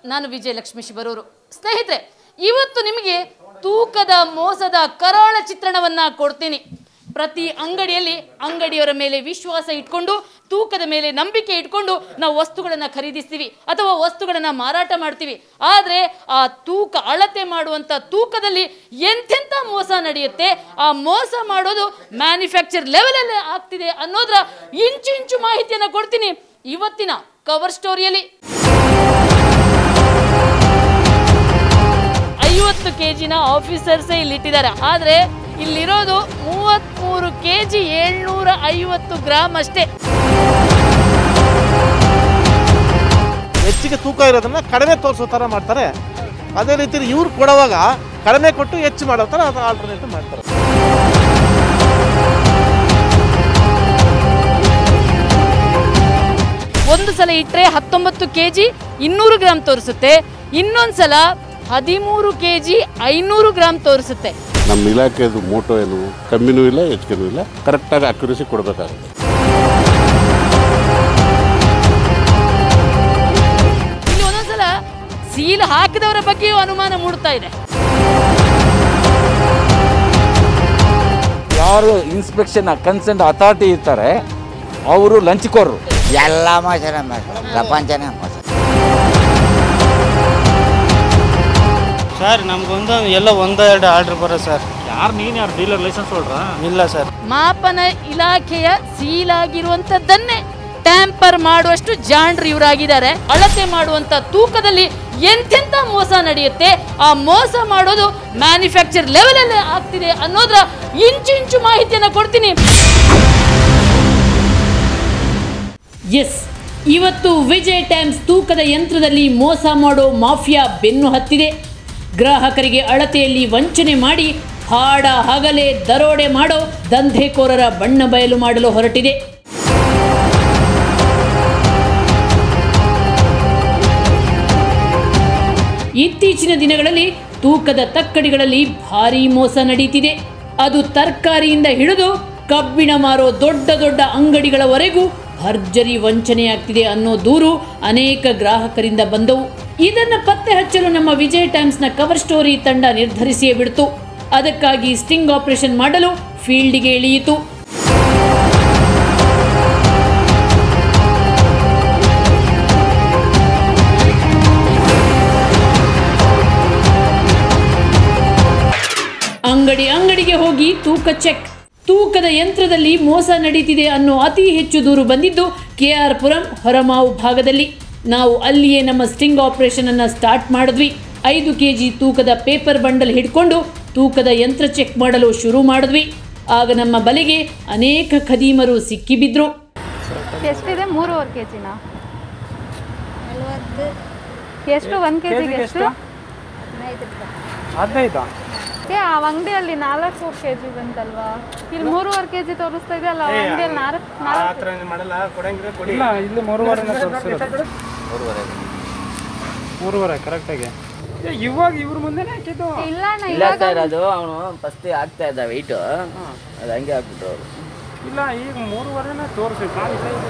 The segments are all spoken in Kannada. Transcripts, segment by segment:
ನಾನು ವಿಜಯಲಕ್ಷ್ಮಿ ಶಿಬರೂರು ಸ್ನೇಹಿತರೆ ಇವತ್ತು ನಿಮಗೆ ತೂಕದ ಮೋಸದ ಕರಾಳ ಚಿತ್ರಣವನ್ನ ಕೊಡ್ತೀನಿ ಪ್ರತಿ ಅಂಗಡಿಯಲ್ಲಿ ಅಂಗಡಿಯವರ ಮೇಲೆ ವಿಶ್ವಾಸ ಇಟ್ಕೊಂಡು ತೂಕದ ಮೇಲೆ ನಂಬಿಕೆ ಇಟ್ಕೊಂಡು ನಾವು ವಸ್ತುಗಳನ್ನು ಖರೀದಿಸ್ತೀವಿ ಅಥವಾ ವಸ್ತುಗಳನ್ನು ಮಾರಾಟ ಮಾಡ್ತೀವಿ ಆದರೆ ಆ ತೂಕ ಅಳತೆ ಮಾಡುವಂಥ ತೂಕದಲ್ಲಿ ಎಂತೆಂಥ ಮೋಸ ನಡೆಯುತ್ತೆ ಆ ಮೋಸ ಮಾಡೋದು ಮ್ಯಾನುಫ್ಯಾಕ್ಚರ್ ಲೆವೆಲಲ್ಲೇ ಆಗ್ತಿದೆ ಅನ್ನೋದ್ರ ಇಂಚು ಇಂಚು ಮಾಹಿತಿಯನ್ನು ಕೊಡ್ತೀನಿ ಇವತ್ತಿನ ಕವರ್ ಸ್ಟೋರಿಯಲ್ಲಿ ಐವತ್ತು ಕೆ ಜಿನ ಆಫೀಸರ್ಸೇ ಇಲ್ಲಿಟ್ಟಿದ್ದಾರೆ ಆದರೆ ಇಲ್ಲಿರೋದು ಮೂವತ್ತ್ಮೂರು ಕೆ ಜಿ ಏಳ್ನೂರ ಐವತ್ತು ಗ್ರಾಮ್ ಅಷ್ಟೇ ಹೆಚ್ಚಿಗೆ ತೂಕ ಇರೋದನ್ನ ಕಡಿಮೆ ತೋರಿಸೋ ಥರ ಮಾಡ್ತಾರೆ ಅದೇ ರೀತಿ ಇವ್ರು ಕೊಡುವಾಗ ಕಡಿಮೆ ಕೊಟ್ಟು ಹೆಚ್ಚು ಮಾಡೋ ಥರ ಅದು ಆಲ್ಟರ್ನೇಟಿವ್ ಮಾಡ್ತಾರೆ ಒಂದು ಸಲ ಇಟ್ಟರೆ ಹತ್ತೊಂಬತ್ತು ಕೆ ಜಿ ಇನ್ನೂರು ಗ್ರಾಮ್ ತೋರಿಸುತ್ತೆ ಇನ್ನೊಂದು ಸಲ ಹದಿಮೂರು ಕೆ ಜಿ ಐನೂರು ಗ್ರಾಮ್ ತೋರಿಸುತ್ತೆ ನಮ್ಮ ಇಲಾಖೆದು ಮೋಟೋ ಏನು ಕಮ್ಮಿನೂ ಇಲ್ಲ ಹೆಚ್ಚಿಗೆನೂ ಇಲ್ಲ ಕರೆಕ್ಟಾಗಿ ಅಕ್ಯುರಸಿ ಕೊಡಬೇಕಾಗುತ್ತೆ ಇಲ್ಲಿ ಒಂದೊಂದ್ಸಲ ಸೀಲ್ ಹಾಕಿದವರ ಬಗ್ಗೆಯೂ ಅನುಮಾನ ಮೂಡ್ತಾ ಇದೆ ಯಾರು ಇನ್ಸ್ಪೆಕ್ಷನ್ ಕನ್ಸರ್ನ್ ಅಥಾರಿಟಿ ಇರ್ತಾರೆ ಅವರು ಲಂಚ್ಕೋರು ಎಲ್ಲ ಮೋಸನೇ ಮೋಸ ಪ್ರಪಂಚನೇ ಮೋಸ ಸರ್ ನಮ್ಗೊಂದು ಎಲ್ಲ ಒಂದೋ ಎರಡು ಆರ್ಡ್ರ್ ಬರೋ ಸರ್ ಯಾರು ನೀನು ಯಾರು ಡೀಲರ್ ಲೈಸೆನ್ಸ್ ಹೊಡ್ರಾ ಇಲ್ಲ ಸರ್ ಮಾಪನ ಇಲಾಖೆಯ ಸೀಲ್ ಆಗಿರುವಂತದ್ದನ್ನೇ ಟ್ಯಾಂಪರ್ ಮಾಡುವಷ್ಟು ಜಾಣ್ರು ಇವರಾಗಿದ್ದಾರೆ ಅಳತೆ ಮಾಡುವಂತ ತೂಕದಲ್ಲಿ ಎಂತೆಂಥ ಮೋಸ ನಡೆಯುತ್ತೆ ಆ ಮೋಸ ಮಾಡೋದು ಮ್ಯಾನುಫ್ಯಾಕ್ಚರ್ ಲೆವೆಲಲ್ಲೇ ಆಗ್ತಿದೆ ಅನ್ನೋದ್ರ ಇಂಚು ಇಂಚು ಮಾಹಿತಿಯನ್ನು ಕೊಡ್ತೀನಿ ಎಸ್ ಇವತ್ತು ವಿಜಯ್ ಟೈಮ್ಸ್ ತೂಕದ ಯಂತ್ರದಲ್ಲಿ ಮೋಸ ಮಾಡೋ ಮಾಫಿಯಾ ಬೆನ್ನು ಹತ್ತಿದೆ ಗ್ರಾಹಕರಿಗೆ ಅಳತೆಯಲ್ಲಿ ವಂಚನೆ ಮಾಡಿ ಹಾಡ ಹಗಲೇ ದರೋಡೆ ಮಾಡೋ ದಂಧೆಕೋರರ ಬಣ್ಣ ಬಯಲು ಮಾಡಲು ಹೊರಟಿದೆ ಇತ್ತೀಚಿನ ದಿನಗಳಲ್ಲಿ ತೂಕದ ತಕ್ಕಡಿಗಳಲ್ಲಿ ಭಾರೀ ಮೋಸ ನಡೀತಿದೆ ಅದು ತರಕಾರಿಯಿಂದ ಹಿಡಿದು ಕಬ್ಬಿಣ ಮಾರೋ ದೊಡ್ಡ ದೊಡ್ಡ ಅಂಗಡಿಗಳವರೆಗೂ ಭರ್ಜರಿ ವಂಚನೆಯಾಗ್ತಿದೆ ಅನ್ನೋ ದೂರು ಅನೇಕ ಗ್ರಾಹಕರಿಂದ ಬಂದವು ಇದನ್ನು ಪತ್ತೆ ಹಚ್ಚಲು ನಮ್ಮ ವಿಜಯ್ ಟೈಮ್ಸ್ನ ಕವರ್ ಸ್ಟೋರಿ ತಂಡ ನಿರ್ಧರಿಸಿಯೇ ಬಿಡ್ತು ಅದಕ್ಕಾಗಿ ಸ್ಟಿಂಗ್ ಆಪರೇಷನ್ ಮಾಡಲು ಫೀಲ್ಡ್ಗೆ ಇಳಿಯಿತು ಅಂಗಡಿ ಅಂಗಡಿಗೆ ಹೋಗಿ ತೂಕ ಚೆಕ್ ತೂಕದ ಯಂತ್ರದಲ್ಲಿ ಮೋಸ ನಡೀತಿದೆ ಅನ್ನೋ ಅತಿ ಹೆಚ್ಚು ದೂರು ಬಂದಿದ್ದು ಕೆಆರ್ ಪುರಂ ಹೊರಮಾವು ಭಾಗದಲ್ಲಿ ನಾವು ಅಲ್ಲಿಯೇ ನಮ್ಮ ಸ್ಟಿಂಗ್ ಆಪರೇಷನ್ ಅನ್ನ ಸ್ಟಾರ್ಟ್ ಮಾಡಿದ್ವಿ ಐದು ಕೆ ಜಿ ತೂಕದ ಪೇಪರ್ ಬಂಡಲ್ ಹಿಡ್ಕೊಂಡು ತೂಕದ ಯಂತ್ರ ಚೆಕ್ ಮಾಡಲು ಶುರು ಮಾಡಿದ್ವಿ ಆಗ ನಮ್ಮ ಬಲೆಗೆ ಅನೇಕ ಖದೀಮರು ಸಿಕ್ಕಿಬಿದ್ರು ಎಷ್ಟಿದೆ ಮೂರುವರೆ ಕೆ ಜಿನ ಎಷ್ಟು ಒಂದು ಕೆ ಜಿಗೆ ಎಷ್ಟು ಹದಿನೈದು ಏ ಆ ಅಂಗಡಿಯಲ್ಲಿ ನಾಲ್ಕು ಕೆ ಜಿ ಬಂತಲ್ವಾ ಇಲ್ಲಿ ಮೂರುವರೆ ಕೆ ಜಿ ತೋರಿಸ್ತಾ ಇದೆಯಲ್ಲ ಆ ಅಂಗಡಿಯಲ್ಲಿ ನಾಲ್ಕು ನಾಲ್ಕು ಮಾಡಲ್ಲ ಕೊಡಂಗಿದ್ರೆ ಕೊಡಿ ಇಲ್ಲ ಇಲ್ಲಿ ಮೂರುವರೆ ತೋರಿಸಿರೋದು ಮೂರುವರೆ ಕರೆಕ್ಟಾಗಿ ಇವಾಗ ಇವ್ರ ಮುಂದೆನೇ ಹಾಕಿದ್ದು ಇಲ್ಲ ಅಣ್ಣ ಇಲ್ಲ ಇವಾಗ ಸರ್ ಅದು ಅವನು ಫಸ್ಟ್ ಆಗ್ತಾ ಇದ್ದ ವೆಯ್ಟು ಅದು ಹಂಗೆ ಹಾಕ್ಬಿಟ್ರು ಅವರು ಇಲ್ಲ ಈಗ ಮೂರುವರೆನೇ ತೋರಿಸಿದ್ದು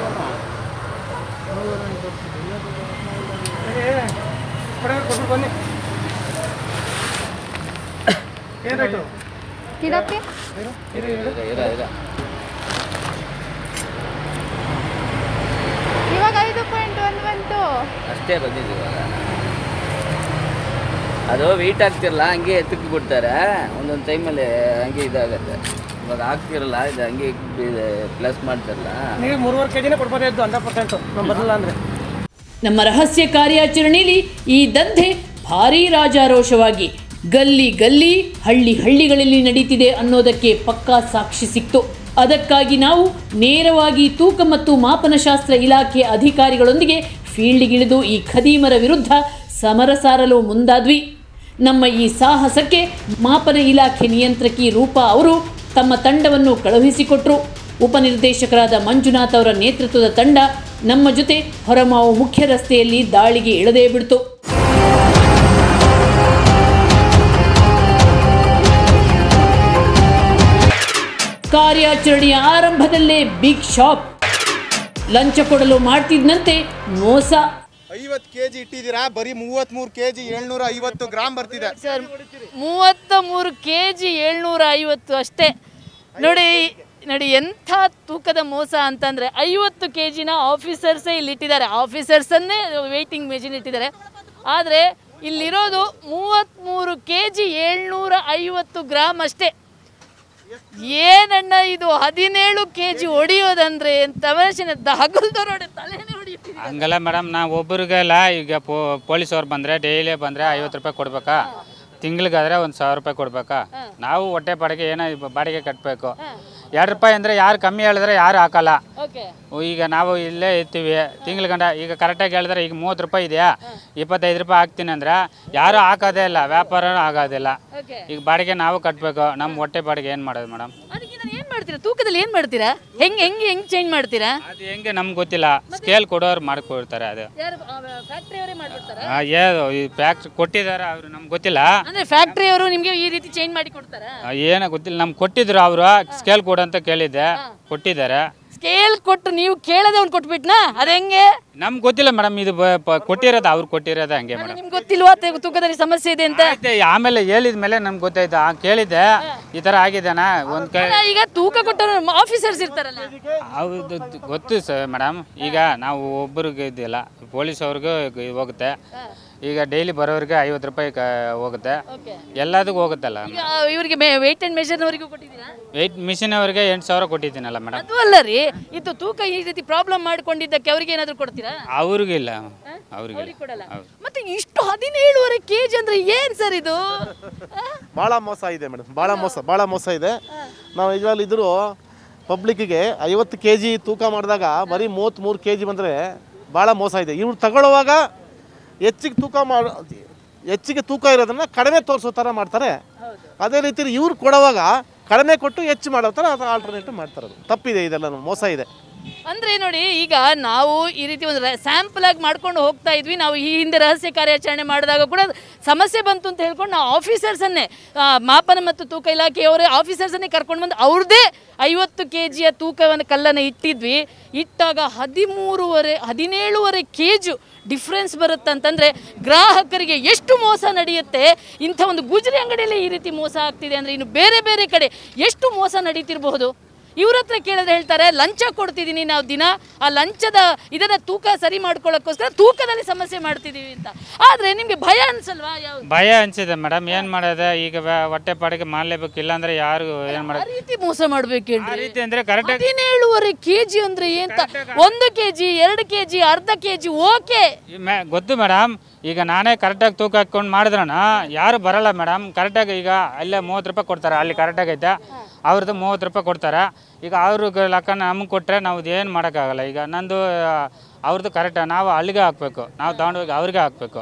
ಬನ್ನಿ ಏನು ರೇಟು ಕಿಡಕ್ಕೆ ಇರ ಇರ ಇವಾಗ ಐದು ಪಾಯಿಂಟ್ ಒಂದು ಬಂತು ಅಷ್ಟೇ ಬಂದಿದ್ದು ಇವಾಗ ಅದು ವೆಯ್ಟ್ ಆಗ್ತಿರಲ್ಲ ಹಂಗೆ ಎತ್ತಕ್ಕೆ ಬಿಡ್ತಾರೆ ಒಂದೊಂದು ಟೈಮಲ್ಲಿ ಹಂಗೆ ಇದಾಗತ್ತೆ ಇವಾಗ ಆಗ್ತಿರಲ್ಲ ಇದು ಹಂಗೆ ಪ್ಲಸ್ ಮಾಡ್ತಾರಲ್ಲ ನೀವು ಮೂರುವರೆ ಕೆ ಜಿನೇ ಕೊಡ್ಬೋದಾಯ್ತು ಹಂಡ್ರೆಡ್ ಪರ್ಸೆಂಟು ನಮ್ಮ ಬರಲ್ಲ ಅಂದರೆ ನಮ್ಮ ರಹಸ್ಯ ಕಾರ್ಯಾಚರಣೆಯಲ್ಲಿ ಈ ದಂಧೆ ಭಾರೀ ರಾಜಾರೋಷವಾಗಿ ಗಲ್ಲಿ ಗಲ್ಲಿ ಹಳ್ಳಿ ಹಳ್ಳಿಗಳಲ್ಲಿ ನಡೀತಿದೆ ಅನ್ನೋದಕ್ಕೆ ಪಕ್ಕಾ ಸಾಕ್ಷಿ ಸಿಕ್ತು ಅದಕ್ಕಾಗಿ ನಾವು ನೇರವಾಗಿ ತೂಕ ಮತ್ತು ಮಾಪನಶಾಸ್ತ್ರ ಇಲಾಖೆ ಅಧಿಕಾರಿಗಳೊಂದಿಗೆ ಫೀಲ್ಡ್ಗಿಳಿದು ಈ ಖದೀಮರ ವಿರುದ್ಧ ಸಮರ ಸಾರಲು ಮುಂದಾದ್ವಿ ನಮ್ಮ ಈ ಸಾಹಸಕ್ಕೆ ಮಾಪನ ಇಲಾಖೆ ನಿಯಂತ್ರಕಿ ರೂಪಾ ಅವರು ತಮ್ಮ ತಂಡವನ್ನು ಕಳುಹಿಸಿಕೊಟ್ರು ಉಪನಿರ್ದೇಶಕರಾದ ಮಂಜುನಾಥ್ ಅವರ ನೇತೃತ್ವದ ತಂಡ ನಮ್ಮ ಜೊತೆ ಹೊರಮಾವು ಮುಖ್ಯ ರಸ್ತೆಯಲ್ಲಿ ದಾಳಿಗೆ ಇಳದೇ ಬಿಡ್ತು ಕಾರ್ಯಾಚರಣೆಯ ಆರಂಭದಲ್ಲೇ ಬಿಗ್ ಶಾಪ್ ಲಂಚ ಕೊಡಲು ಮಾಡ್ತಿದ್ದಂತೆ ಮೋಸ ಐವತ್ತು ಕೆ ಜಿ ಇಟ್ಟಿದ್ದೀರಾ ಬರೀ ಮೂವತ್ತ್ಮೂರು ಕೆ ಜಿ ಏಳ್ನೂರ ಐವತ್ತು ಗ್ರಾಮ್ ಬರ್ತಿದೆ ಸರ್ ಮೂವತ್ತ ಮೂರು ಕೆ ಜಿ ಏಳ್ನೂರ ಐವತ್ತು ಅಷ್ಟೇ ನೋಡಿ ನೋಡಿ ಎಂಥ ತೂಕದ ಮೋಸ ಅಂತಂದರೆ ಐವತ್ತು ಕೆ ಜಿನ ಆಫೀಸರ್ಸೇ ಇಲ್ಲಿ ಇಟ್ಟಿದ್ದಾರೆ ಆಫೀಸರ್ಸನ್ನೇ ವೆಯ್ಟಿಂಗ್ ಮೆಷಿನ್ ಇಟ್ಟಿದ್ದಾರೆ ಆದರೆ ಇಲ್ಲಿರೋದು ಮೂವತ್ತ್ಮೂರು ಕೆ ಜಿ ಏಳ್ನೂರ ಐವತ್ತು ಗ್ರಾಮ್ ಅಷ್ಟೇ ಏನಣ್ಣ ಇದು ಹದಿನೇಳು ಕೆ ಜಿ ಹೊಡಿಯೋದಂದ್ರೆ ತಮಾಷೆನ ಹಗಲ್ದವ್ರು ತಲೆನೇ ಹೊಡಿಯುತ್ತೀರಿ ಹಂಗಲ್ಲ ಮೇಡಮ್ ನಾವು ಒಬ್ಬರಿಗೆಲ್ಲ ಈಗ ಪೋ ಪೊಲೀಸವ್ರು ಬಂದರೆ ಡೈಲಿ ಬಂದರೆ ಐವತ್ತು ರೂಪಾಯಿ ಕೊಡ್ಬೇಕಾ ತಿಂಗ್ಳಿಗಾದ್ರೆ ಒಂದು ಸಾವಿರ ರೂಪಾಯಿ ಕೊಡ್ಬೇಕಾ ನಾವು ಹೊಟ್ಟೆ ಬಾಡಿಗೆ ಏನೋ ಇವ್ ಬಾಡಿಗೆ ಕಟ್ಟಬೇಕು ಎರಡು ರೂಪಾಯಿ ಅಂದರೆ ಯಾರು ಕಮ್ಮಿ ಹೇಳಿದ್ರೆ ಯಾರು ಹಾಕಲ್ಲ ಓಕೆ ಈಗ ನಾವು ಇಲ್ಲೇ ಇರ್ತೀವಿ ತಿಂಗ್ಳ ಗಂಟ ಈಗ ಕರೆಕ್ಟಾಗಿ ಹೇಳಿದ್ರೆ ಈಗ ಮೂವತ್ತು ರೂಪಾಯಿ ಇದೆಯಾ ಇಪ್ಪತ್ತೈದು ರೂಪಾಯಿ ಹಾಕ್ತೀನಿ ಅಂದ್ರೆ ಯಾರೂ ಹಾಕೋದೇ ಇಲ್ಲ ವ್ಯಾಪಾರನೂ ಆಗೋದಿಲ್ಲ ಓಕೆ ಈಗ ಬಾಡಿಗೆ ನಾವು ಕಟ್ಟಬೇಕು ನಮ್ಮ ಹೊಟ್ಟೆ ಬಾಡಿಗೆ ಏನು ಮಾಡೋದು ಮೇಡಮ್ ಅದಕ್ಕೆ ನಾನು ಏನು ಮಾಡ್ತೀರಾ ತೂಕದಲ್ಲಿ ಏನು ಮಾಡ್ತೀರಾ ಹೆಂಗೆ ಹೆಂಗೆ ಹೆಂಗೆ ಚೇಂಜ್ ಮಾಡ್ತೀರಾ ಅದು ಹೆಂಗೆ ನಮ್ಗೆ ಗೊತ್ತಿಲ್ಲ ಸ್ಕೇಲ್ ಕೊಡೋರು ಮಾಡ್ಕೊಡ್ತಾರೆ ಅದು ಯಾರು ಫ್ಯಾಕ್ಟ್ರಿ ಅವರೇ ಮಾಡ್ಬಿಡ್ತಾರಾ ಆ, ಏನು ಈ ಪ್ಯಾಕ್ ಕೊಟ್ಟಿದ್ದಾರೆ ಅವರು ನಮ್ಗೆ ಗೊತ್ತಿಲ್ಲ ಅಂದ್ರೆ ಫ್ಯಾಕ್ಟ್ರಿ ಅವರು ನಿಮಗೆ ಈ ರೀತಿ ಚೇಂಜ್ ಮಾಡಿ ಕೊಡ್ತಾರಾ ಆ, ಏನೋ ಗೊತ್ತಿಲ್ಲ ನಮ್ಗೆ ಕೊಟ್ಟಿದ್ರು ಅವರು ಸ್ಕೇಲ್ ಕೊಡು ಅಂತ ಕೇಳಿದ್ದೆ ಕೊಟ್ಟಿದ್ದಾರೆ ಸ್ಕೇಲ್ ಕೊಟ್ಟು ನೀವು ಕೇಳದೆ ಅವ್ನು ಕೊಟ್ಬಿಟ್ನಾ ಅದು ಹೆಂಗೆ ನಮ್ಗೆ ಗೊತ್ತಿಲ್ಲ ಮೇಡಮ್ ಇದು ಬ- ಪ- ಕೊಟ್ಟಿರೋದು ಅವ್ರು ಕೊಟ್ಟಿರೋದು ಹಂಗೆ ಮೇಡಮ್ ನಿಮ್ಗೆ ಗೊತ್ತಿಲ್ವಾ ತೆ- ತೂಕದಲ್ಲಿ ಸಮಸ್ಯೆ ಇದೆ ಅಂತ ಆಯ್ತು ಆಮೇಲೆ ಹೇಳಿದ ಮೇಲೆ ನಮ್ಗೆ ಗೊತ್ತಾಯ್ತು ಆ, ಕೇಳಿದ್ದೆ ಈ ಥರ ಆಗಿದೆನಾ ಒಂದು ಕೈ ಅಲ್ಲ, ಈಗ ತೂಕ ಕೊಟ್ಟರು ಆಫೀಸರ್ಸ್ ಇರ್ತಾರಲ್ಲ ಹೌದು ಗೊತ್ತು ಸರ್ ಮೇಡಮ್ ಈಗ ನಾವು ಒಬ್ಬರಿಗೆ ಇದೆಯಲ್ಲ ಪೊಲೀಸ್ ಅವ್ರಿಗೂ ಇದು ಹೋಗುತ್ತೆ ಈಗ ಡೈಲಿ ಬರೋರಿಗೆ ಐವತ್ತು ರೂಪಾಯಿ ಕ ಹೋಗುತ್ತೆ ಎಲ್ಲದಕ್ಕೂ ಹೋಗುತ್ತಲ್ಲ ಈಗ ಇವರಿಗೆ ವೆಯ್ಟ್ ಅಂಡ್ ಮೆಷರ್ನವರಿಗೂ ಕೊಟ್ಟಿದ್ದೀರಾ ವೆಯ್ಟ್ ಮಿಷಿನ್ ಅವ್ರಿಗೆ ಎಂಟು ಸಾವಿರ ಕೊಟ್ಟಿದ್ದೀನಲ್ಲ ಮೇಡಮ್ ಅದು ಅಲ್ಲ ರೀ ಇದು ತೂಕ ಈ ರೀತಿ ಪ್ರಾಬ್ಲಮ್ ಮಾಡ್ಕೊಂಡಿದ್ದಕ್ಕೆ ಅವ್ರಿಗೆ ಏನಾದ್ರು ಕೊಡ್ತೀರಾ ಅವ್ರಿಗಿಲ್ಲ ಅವ್ರಿಗಿಲ್ಲ ಅವ್ರಿಗೆ ಕೊಡಲ್ಲ ಹೌದು ಮತ್ತೆ ಇಷ್ಟು ಹದಿನೇಳುವರೆ ಕೆಜಿ ಅಂದ್ರೆ ಏನ್ ಸರ್ ಇದು ಆ? ಭಾಳ ಮೋಸ ಇದೆ ಮೇಡಮ್ ಭಾಳ ಮೋಸ ಭಾಳ ಮೋಸ ಇದೆ ನಾವು ನಿಜವಾಗ್ಲೂ ಇದ್ರೂ ಪಬ್ಲಿಕ್ಕಿಗೆ ಐವತ್ತು ಕೆ ಜಿ ತೂಕ ಮಾಡಿದಾಗ ಬರೀ ಮೂವತ್ತ್ಮೂರು ಕೆ ಜಿ ಬಂದರೆ ಭಾಳ ಮೋಸ ಇದೆ ಇವ್ರು ತಗೊಳ್ಳುವಾಗ ಹೆಚ್ಚಿಗೆ ತೂಕ ಮಾಡೋ ಹೆಚ್ಚಿಗೆ ತೂಕ ಇರೋದನ್ನು ಕಡಿಮೆ ತೋರಿಸೋ ಥರ ಮಾಡ್ತಾರೆ ಅದೇ ರೀತಿ ಇವ್ರು ಕೊಡುವಾಗ ಕಡಿಮೆ ಕೊಟ್ಟು ಹೆಚ್ಚು ಮಾಡೋ ಥರ ಅದು ಆಲ್ಟರ್ನೇಟಿವ್ ಮಾಡ್ತಾರೆ ಅದು ತಪ್ಪಿದೆ ಇದೆಲ್ಲ ಮೋಸ ಇದೆ ಅಂದ್ರೆ ನೋಡಿ ಈಗ ನಾವು ಈ ರೀತಿ ಒಂದು ಸ್ಯಾಂಪಲ್ ಆಗಿ ಮಾಡ್ಕೊಂಡು ಹೋಗ್ತಾ ಇದ್ವಿ ನಾವು ಈ ಹಿಂದೆ ರಹಸ್ಯ ಕಾರ್ಯಾಚರಣೆ ಮಾಡಿದಾಗ ಕೂಡ ಸಮಸ್ಯೆ ಬಂತು ಅಂತ ಹೇಳ್ಕೊಂಡು ನಾವು ಆಫೀಸರ್ಸನ್ನೇ ಆ, ಮಾಪನ ಮತ್ತು ತೂಕ ಇಲಾಖೆಯವರೇ ಆಫೀಸರ್ಸನ್ನೇ ಕರ್ಕೊಂಡು ಬಂದು ಅವ್ರದ್ದೇ ಐವತ್ತು ಕೆ ಜಿಯ ತೂಕವನ್ನು ಕಲ್ಲನ್ನು ಇಟ್ಟಿದ್ವಿ ಇಟ್ಟಾಗ ಹದಿಮೂರುವರೆ ಹದಿನೇಳುವರೆ ಕೆ ಜಿ ಡಿಫ್ರೆನ್ಸ್ ಬರುತ್ತಂತಂದರೆ ಗ್ರಾಹಕರಿಗೆ ಎಷ್ಟು ಮೋಸ ನಡೆಯುತ್ತೆ ಇಂಥ ಒಂದು ಗುಜರಿ ಅಂಗಡಿಯಲ್ಲಿ ಈ ರೀತಿ ಮೋಸ ಆಗ್ತಿದೆ ಅಂದರೆ ಇನ್ನು ಬೇರೆ ಬೇರೆ ಕಡೆ ಎಷ್ಟು ಮೋಸ ನಡೀತಿರಬಹುದು ಇವ್ರ ಹತ್ರ ಕೇಳಿದ್ರೆ ಹೇಳ್ತಾರೆ ಲಂಚ ಕೊಡ್ತಿದ್ದೀನಿ ನಾವು ದಿನ ಆ ಲಂಚದ ಇದನ್ನ ತೂಕ ಸರಿ ಮಾಡ್ಕೊಳ್ಳೋಕ್ಕೋಸ್ಕರ ತೂಕದಲ್ಲಿ ಸಮಸ್ಯೆ ಮಾಡ್ತಿದ್ದೀವಿ ಅಂತ ಆದ್ರೆ ನಿಮ್ಗೆ ಭಯ ಅನ್ಸಲ್ವಾ ಯಾವ ಭಯ ಅನ್ಸಿದೆ ಮೇಡಮ್ ಏನು ಮಾಡೋದು ಈಗ ವ್ಯ- ಹೊಟ್ಟೆ ಪಾಡಿಗೆ ಮಾಡಲೇಬೇಕು ಇಲ್ಲಾಂದ್ರೆ ಯಾರು ಏನು ಆ ಮಾಡೋದು ರೀತಿ ಮೋಸ ಆ ಮಾಡ್ಬೇಕೇನ್ರಿ ರೀತಿ ಅಂದರೆ ಕರೆಕ್ಟಾಗಿ ಹದಿನೇಳುವರೆ ಕೆಜಿ ಅಂದ್ರೆ ಎಂತ ಒಂದು ಕೆಜಿ ಎರಡು ಕೆಜಿ ಅರ್ಧ ಕೆಜಿ ಓಕೆ ಗೊತ್ತು ಮೇಡಮ್ ಈಗ ನಾನೇ ಕರೆಕ್ಟಾಗಿ ತೂಕ ಹಾಕ್ಕೊಂಡು ಮಾಡಿದ್ರಣ ಯಾರು ಬರಲ್ಲ ಮೇಡಮ್ ಕರೆಕ್ಟಾಗಿ ಈಗ ಅಲ್ಲೇ ಮೂವತ್ತು ರೂಪಾಯಿ ಕೊಡ್ತಾರೆ ಅಲ್ಲಿ ಕರೆಕ್ಟಾಗಿ ಐತೆ ಅವ್ರದ್ದು ಮೂವತ್ತು ರೂಪಾಯಿ ಕೊಡ್ತಾರೆ ಈಗ ಅವ್ರಿಗೆ ಲೆಕ್ಕ ನಮಗೆ ಕೊಟ್ಟರೆ ನಾವು ಏನು ಮಾಡೋಕ್ಕಾಗಲ್ಲ ಈಗ ನಂದು ಅವ್ರದ್ದು ಕರೆಕ್ಟ್ ನಾವು ಅಲ್ಲಿಗೆ ಹಾಕಬೇಕು ನಾವು ತಗೊಂಡೋಗಿ ಅವ್ರಿಗೆ ಹಾಕಬೇಕು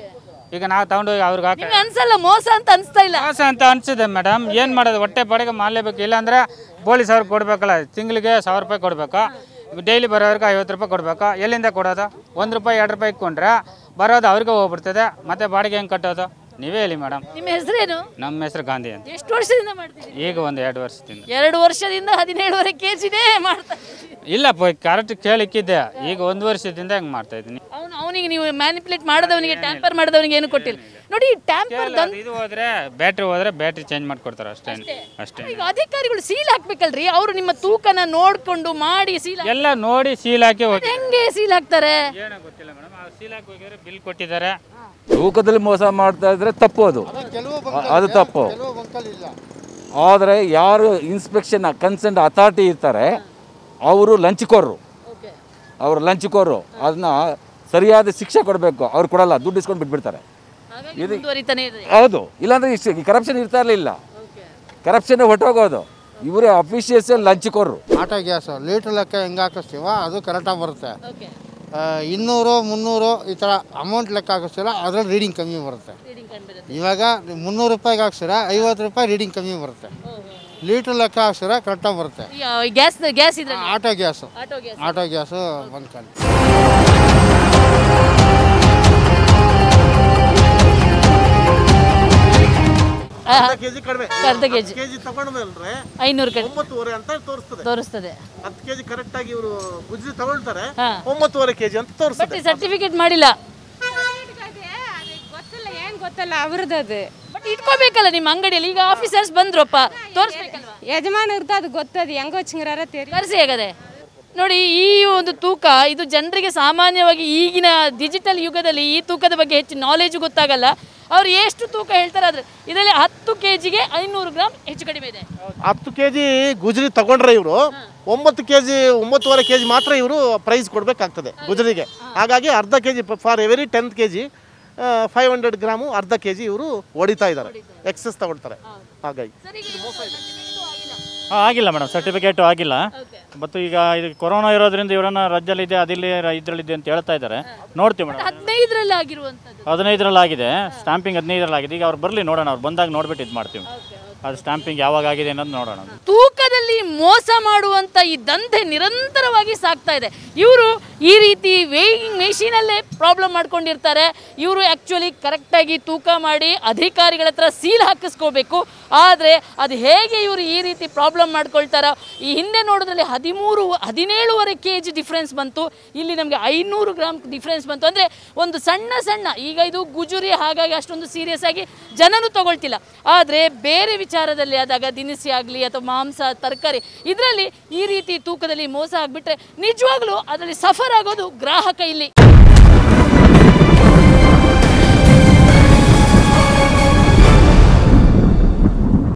ಈಗ ನಾವು ತಗೊಂಡೋಗಿ ಅವ್ರಿಗೆ ಹಾಕಿ ನಿಮ್ಗೆ ಅನ್ಸಲ್ಲ ಮೋಸ ಅಂತ ಅನ್ಸ್ತಾ ಇಲ್ಲ ಮೋಸ ಅಂತ ಅನ್ಸಿದೆ ಮೇಡಮ್ ಏನು ಮಾಡೋದು ಹೊಟ್ಟೆ ಪಾಡಿಗೆ ಮಾಡಲೇಬೇಕು ಇಲ್ಲಾಂದ್ರೆ ಪೊಲೀಸ್ ಅವ್ರಿಗೆ ಕೊಡಬೇಕಲ್ಲ ತಿಂಗಳಿಗೆ ಸಾವಿರ ರೂಪಾಯಿ ಕೊಡಬೇಕು ಡೈಲಿ ಬರೋರಿಗೆ ಐವತ್ತು ರೂಪಾಯಿ ಕೊಡಬೇಕು ಎಲ್ಲಿಂದ ಕೊಡೋದು ಒಂದು ರೂಪಾಯಿ ಎರಡು ರೂಪಾಯಿ ಇಟ್ಕೊಂಡ್ರೆ ಬರೋದು ಅವ್ರಿಗೆ ಹೋಗ್ಬಿಡ್ತದೆ ಮತ್ತೆ ಬಾಡಿಗೆ ಹೆಂಗೆ ಕಟ್ಟೋದು ನೀವೇ ಹೇಳಿ ಮೇಡಮ್ ನಿಮ್ಮ ಹೆಸರೇನು ನಮ್ಮ ಹೆಸರು ಗಾಂಧಿ ಅಂತ ಎಷ್ಟು ವರ್ಷದಿಂದ ಮಾಡ್ತಿದ್ದೀರಿ ಈಗ ಒಂದು ಎರಡು ವರ್ಷದಿಂದ ಎರಡು ವರ್ಷದಿಂದ ಹದಿನೇಳುವರೆ ಕೆಜಿನೇ ಮಾಡ್ತಾ ಇಲ್ಲ ಕರೆಕ್ಟ್ ಕೇಳಿಕ್ಕಿದ್ದೆ ಈಗ ಒಂದು ವರ್ಷದಿಂದ ಹೆಂಗೆ ಮಾಡ್ತಾ ಇದ್ದೀನಿ ಅವನು ಅವನಿಗೆ ನೀವು ಮ್ಯಾನಿಪುಲೇಟ್ ಮಾಡಿದವನಿಗೆ ಟ್ಯಾಂಪರ್ ಮಾಡಿದವನಿಗೆ ಏನು ಕೊಟ್ಟಿಲ್ಲ ನೋಡಿ ಟ್ಯಾಂಪರ್ ಇದು ಹೋದ್ರೆ ಬ್ಯಾಟ್ರಿ ಹೋದ್ರೆ ಬ್ಯಾಟ್ರಿ ಚೇಂಜ್ ಮಾಡಿಕೊಡ್ತಾರೆ ಅಷ್ಟೇ ಅಷ್ಟೇ ಈಗ ಅಧಿಕಾರಿಗಳು ಸೀಲ್ ಹಾಕ್ಬೇಕಲ್ರಿ ಅವರು ನಿಮ್ಮ ತೂಕನ ನೋಡ್ಕೊಂಡು ಮಾಡಿ ಸೀಲ್ ಹಾಕ್- ಎಲ್ಲ ನೋಡಿ ಸೀಲ್ ಹಾಕಿ ಹೋಗಿ ಹೆಂಗೆ ಸೀಲ್ ಹಾಕ್ತಾರೆ ಏನೋ ಗೊತ್ತಿಲ್ಲ ಮೇಡಮ್ ಸೀಲ್ ಹಾಕಿ ಹೋಗಿದ್ರೆ ಬಿಲ್ ಕೊಟ್ಟಿದ್ದಾರೆ ತೂಕದಲ್ಲಿ ಮೋಸ ಮಾಡ್ತಾ ಇದ್ರೆ ತಪ್ಪು ಅದು ಕೆಲವು ಅದು ತಪ್ಪು ಕೆಲವು ಬಂಕಲ್ಲಿ ಇಲ್ಲ ಆದರೆ ಯಾರು ಇನ್ಸ್ಪೆಕ್ಷನ್ ಕನ್ಸರ್ನ್ ಅಥಾರಿಟಿ ಇರ್ತಾರೆ ಅವರು ಲಂಚ್ಕೋರರು ಅವರು ಲಂಚ್ಕೋರು ಅದನ್ನ ಸರಿಯಾದ ಶಿಕ್ಷೆ ಕೊಡಬೇಕು ಅವ್ರು ಕೊಡಲ್ಲ ದುಡ್ಡು ಇಸ್ಕೊಂಡು ಬಿಟ್ಬಿಡ್ತಾರೆ ಹಾಗಾಗಿ ಮುಂದುವರಿತಾನೆ ಇರ್ರಿ ಹೌದು ಇಲ್ಲಾಂದ್ರೆ ಇಷ್ಟು ಕರಪ್ಷನ್ ಇರ್ತಾ ಇರಲಿಲ್ಲ ಕರಪ್ಷನ್ ಹೊಟ್ಟೋಗೋದು ಇವರೇ ಅಫಿಷಿಯಲ್ಸ್ ಲಂಚ್ಕೋರು ಆಟೋ ಗ್ಯಾಸು ಲೀಟ್ರ್ ಲೆಕ್ಕ ಹೆಂಗೆ ಹಾಕಿಸ್ತೀವೋ ಅದು ಕರೆಕ್ಟಾಗಿ ಬರುತ್ತೆ ಓಕೆ ಆ, ಇನ್ನೂರು ಮುನ್ನೂರು ಈ ಥರ ಅಮೌಂಟ್ ಲೆಕ್ಕ ಹಾಕಿಸ್ತೀರ ಅದ್ರಲ್ಲಿ ರೀಡಿಂಗ್ ಕಮ್ಮಿ ಬರುತ್ತೆ ರೀಡಿಂಗ್ ಕಂಡ್ಬಿಡುತ್ತೆ ಇವಾಗ ಮುನ್ನೂರು ರೂಪಾಯಿಗೆ ಹಾಕ್ಸಿರ ಐವತ್ತು ರೂಪಾಯಿ ರೀಡಿಂಗ್ ಕಮ್ಮಿ ಬರುತ್ತೆ ಲೀಟ್ರ್ ಲೆಕ್ಕ ಹಾಕ್ಸಿರ ಕರೆಕ್ಟಾಗಿ ಬರುತ್ತೆ ಗ್ಯಾಸ್ ಗ್ಯಾಸ್ ಇದ್ರೆ auto gas auto gas auto gas ಬಂದ್ಕೊಂಡು ಆ, ಅರ್ಧ ಕೆಜಿ ಕಡಿಮೆ ಅರ್ಧ ಕೆಜಿ ಕೆಜಿ ತಗೊಂಡ್ಮೇಲೆ ಐನೂರು ಕಡೆ ಒಂಬತ್ತುವರೆ ಅಂತ ತೋರಿಸ್ತದೆ ತೋರಿಸ್ತದೆ ಹತ್ತು ಕೆಜಿ ಕರೆಕ್ಟ್ ಆಗಿ ಇವರು ಗುಜ್ರಿ ತಗೊಳ್ತಾರೆ ಹಾ. ಒಂಬತ್ತುವರೆ ಕೆಜಿ ಅಂತ ಬಟ್ ತೋರಿಸ್ತದೆ ಸರ್ಟಿಫಿಕೇಟ್ ಮಾಡಿಲ್ಲ ಗೊತ್ತಿಲ್ಲ ಏನ್ ಗೊತ್ತಲ್ಲ ಅವ್ರದ್ದು ಅದು ಬಟ್ ಇಟ್ಕೋಬೇಕಲ್ಲ ನಿಮ್ಮ ಅಂಗಡಿಯಲ್ಲಿ ಈಗ ಆಫೀಸರ್ಸ್ ಬಂದ್ರಪ್ಪ ತೋರಿಸ್ಬೇಕಲ್ವಾ ಯಜಮಾನರ್ದು ಅದು ಗೊತ್ತದು ಹೆಂಗೋ ಚಿಂಗ್ರಾರ ತೇರಿ ಕರೆಸಿ ಹೇಗದೆ ನೋಡಿ ಈ ಒಂದು ತೂಕ ಇದು ಜನರಿಗೆ ಸಾಮಾನ್ಯವಾಗಿ ಈಗಿನ ಡಿಜಿಟಲ್ ಯುಗದಲ್ಲಿ ಈ ತೂಕದ ಬಗ್ಗೆ ಹೆಚ್ಚು ನಾಲೆಜ್ ಗೊತ್ತಾಗಲ್ಲ ಅವ್ರು ಎಷ್ಟು ತೂಕ ಹೇಳ್ತಾರೆ ಅದ್ರ ಇದರಲ್ಲಿ ಹತ್ತು ಕೆ ಜಿಗೆ ಐನೂರು ಗ್ರಾಮ್ ಹೆಚ್ಚು ಕಡಿಮೆ ಇದೆ ಹತ್ತು ಕೆ ಜಿ ಗುಜರಿ ತಗೊಂಡ್ರೆ ಇವರು ಒಂಬತ್ತು ಕೆ ಜಿ ಒಂಬತ್ತುವರೆ ಕೆ ಜಿ ಮಾತ್ರ ಇವರು ಪ್ರೈಸ್ ಕೊಡಬೇಕಾಗ್ತದೆ ಗುಜರಿಗೆ ಹಾಗಾಗಿ ಅರ್ಧ K G for every tenth K G five hundred gram ಅರ್ಧ ಕೆ ಜಿ ಇವರು ಹೊಡಿತಾ ಇದ್ದಾರೆ ಎಕ್ಸಸ್ ತಗೊಳ್ತಾರೆ ಹಾಗಾಗಿ ಹಾಂ ಆಗಿಲ್ಲ ಮೇಡಮ್ ಸರ್ಟಿಫಿಕೇಟು ಆಗಿಲ್ಲ ಮತ್ತು ಈಗ ಇದು ಕೊರೋನಾ ಇರೋದ್ರಿಂದ ಇವರನ್ನ ರಾಜ್ಯದಲ್ಲಿದೆ ಅದಿಲ್ಲಿ ಇದರಲ್ಲಿದೆ ಅಂತ ಹೇಳ್ತಾ ಇದ್ದಾರೆ ನೋಡ್ತೀವಿ ಮೇಡಮ್ ಹದಿನೈದರಲ್ಲಿ ಆಗಿರುವಂಥದ್ದು ಹದಿನೈದರಲ್ಲಿ ಆಗಿದೆ ಸ್ಟಾಂಪಿಂಗ್ ಹದಿನೈದರಲ್ಲಿ ಆಗಿದೆ ಈಗ ಅವ್ರು ಬರಲಿ ನೋಡೋಣ ಅವ್ರು ಬಂದಾಗ ನೋಡ್ಬಿಟ್ಟು ಇದು ಮಾಡ್ತೀವಿ ಅದು ಸ್ಟಾಂಪಿಂಗ್ ಯಾವಾಗ ಆಗಿದೆ ಅನ್ನೋದು ನೋಡೋಣ ತೂಕದಲ್ಲಿ ಮೋಸ ಮಾಡುವಂತ ಈ ದಂಧೆ ನಿರಂತರವಾಗಿ ಸಾಗ್ತಾ ಇದೆ ಇವರು ಈ ರೀತಿ ವೇಯಿಂಗ್ ಮೆಷಿನಲ್ಲೇ ಪ್ರಾಬ್ಲಮ್ ಮಾಡ್ಕೊಂಡಿರ್ತಾರೆ ಇವರು ಆ್ಯಕ್ಚುಲಿ ಕರೆಕ್ಟಾಗಿ ತೂಕ ಮಾಡಿ ಅಧಿಕಾರಿಗಳ ಹತ್ರ ಸೀಲ್ ಹಾಕಿಸ್ಕೋಬೇಕು ಆದರೆ ಅದು ಹೇಗೆ ಇವರು ಈ ರೀತಿ ಪ್ರಾಬ್ಲಮ್ ಮಾಡ್ಕೊಳ್ತಾರೋ ಈ ಹಿಂದೆ ನೋಡೋದ್ರಲ್ಲಿ ಹದಿಮೂರು ಹದಿನೇಳುವರೆ ಕೆ ಜಿ ಡಿಫ್ರೆನ್ಸ್ ಬಂತು ಇಲ್ಲಿ ನಮಗೆ ಐನೂರು ಗ್ರಾಮ್ ಡಿಫ್ರೆನ್ಸ್ ಬಂತು ಅಂದರೆ ಒಂದು ಸಣ್ಣ ಸಣ್ಣ ಈಗ ಇದು ಗುಜುರಿ ಹಾಗಾಗಿ ಅಷ್ಟೊಂದು ಸೀರಿಯಸ್ ಆಗಿ ಜನನು ತಗೊಳ್ತಿಲ್ಲ ಆದರೆ ಬೇರೆ ವಿಚಾರದಲ್ಲಿ ಆದಾಗ ದಿನಸಿ ಆಗಲಿ ಅಥವಾ ಮಾಂಸ ತರಕಾರಿ ಇದರಲ್ಲಿ ಈ ರೀತಿ ತೂಕದಲ್ಲಿ ಮೋಸ ಆಗಿಬಿಟ್ರೆ ನಿಜವಾಗ್ಲೂ ಅದರಲ್ಲಿ ಸಫರ್ ಆಗೋದು ಗ್ರಾಹಕ ಇಲ್ಲಿ